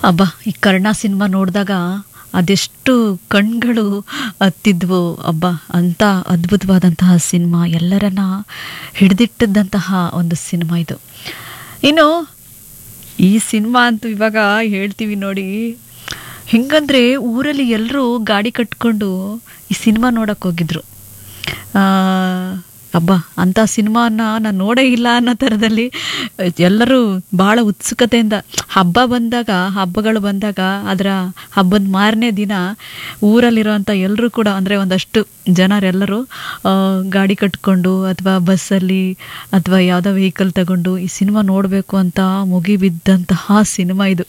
ಅಬ್ಬಾ ಈ ಕರ್ಣ ಸಿನಿಮಾ ನೋಡಿದಾಗ ಅದೆಷ್ಟು ಕಣ್ಗಳು ಹತ್ತಿದ್ವು ಅಬ್ಬಾ ಅಂತ ಅದ್ಭುತವಾದಂತಹ ಸಿನಿಮಾ ಎಲ್ಲರನ್ನ ಹಿಡಿದಿಟ್ಟದಂತಹ ಒಂದು ಸಿನಿಮಾ ಇದು ಇನ್ನು ಈ ಸಿನಿಮಾ ಅಂತೂ ಇವಾಗ ಹೇಳ್ತೀವಿ ನೋಡಿ ಹೆಂಗಂದ್ರೆ ಊರಲ್ಲಿ ಎಲ್ಲರೂ ಗಾಡಿ ಕಟ್ಕೊಂಡು ಈ ಸಿನಿಮಾ ನೋಡಕ್ಕೆ ಹೋಗಿದ್ರು ಆ, ಅಬ್ಬಾ ಅಂಥ ಸಿನಿಮಾನ ನಾನು ನೋಡೇ ಇಲ್ಲ ಅನ್ನೋ ಥರದಲ್ಲಿ ಎಲ್ಲರೂ ಭಾಳ ಉತ್ಸುಕತೆಯಿಂದ ಹಬ್ಬ ಬಂದಾಗ ಹಬ್ಬಗಳು ಬಂದಾಗ ಅದರ ಹಬ್ಬದ ಮಾರನೇ ದಿನ ಊರಲ್ಲಿರೋಂಥ ಎಲ್ಲರೂ ಕೂಡ ಅಂದರೆ ಒಂದಷ್ಟು ಜನರೆಲ್ಲರೂ ಆ, ಗಾಡಿ ಕಟ್ಕೊಂಡು ಅಥವಾ ಬಸ್ಸಲ್ಲಿ ಅಥವಾ ಯಾವುದೋ ವೆಹಿಕಲ್ ತಗೊಂಡು ಈ ಸಿನಿಮಾ ನೋಡಬೇಕು ಅಂತ ಮುಗಿಬಿದ್ದಂತಹ ಸಿನಿಮಾ ಇದು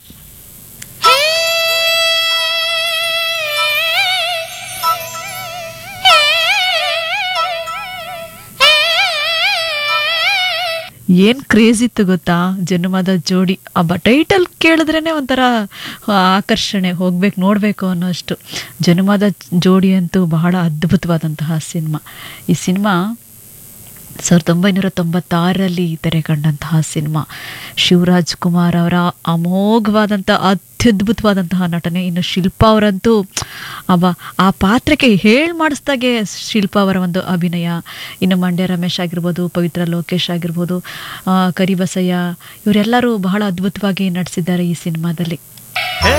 ಏನ್ ಕ್ರೇಜ್ ಇತ್ತು ಗೊತ್ತಾ ಜನ್ಮದ ಜೋಡಿ ಅಬ್ಬ ಟೈಟಲ್ ಕೇಳಿದ್ರೇನೆ ಒಂಥರ ಆಕರ್ಷಣೆ ಹೋಗ್ಬೇಕು ನೋಡ್ಬೇಕು ಅನ್ನೋಷ್ಟು ಜನ್ಮದ ಜೋಡಿ ಅಂತೂ ಬಹಳ ಅದ್ಭುತವಾದಂತಹ ಸಿನಿಮಾ ಈ ಸಿನಿಮಾ ಸಾವಿರದ ಒಂಬೈನೂರ ತೊಂಬತ್ತಾರರಲ್ಲಿ ತೆರೆ ಕಂಡಂತಹ ಸಿನಿಮಾ ಶಿವರಾಜ್ ಕುಮಾರ್ ಅವರ ಅಮೋಘವಾದಂಥ ಅತ್ಯದ್ಭುತವಾದಂತಹ ನಟನೆ ಇನ್ನು ಶಿಲ್ಪಾ ಅವರಂತೂ ಅವ ಆ ಪಾತ್ರಕ್ಕೆ ಹೇಳಿ ಮಾಡಿಸ್ದಾಗೆ ಶಿಲ್ಪಾ ಅವರ ಒಂದು ಅಭಿನಯ ಇನ್ನು ಮಂಡ್ಯ ರಮೇಶ್ ಆಗಿರ್ಬೋದು ಪವಿತ್ರ ಲೋಕೇಶ್ ಆಗಿರ್ಬೋದು ಆ, ಕರಿಬಸಯ್ಯ ಇವರೆಲ್ಲರೂ ಬಹಳ ಅದ್ಭುತವಾಗಿ ನಟಿಸಿದ್ದಾರೆ ಈ ಸಿನಿಮಾದಲ್ಲಿ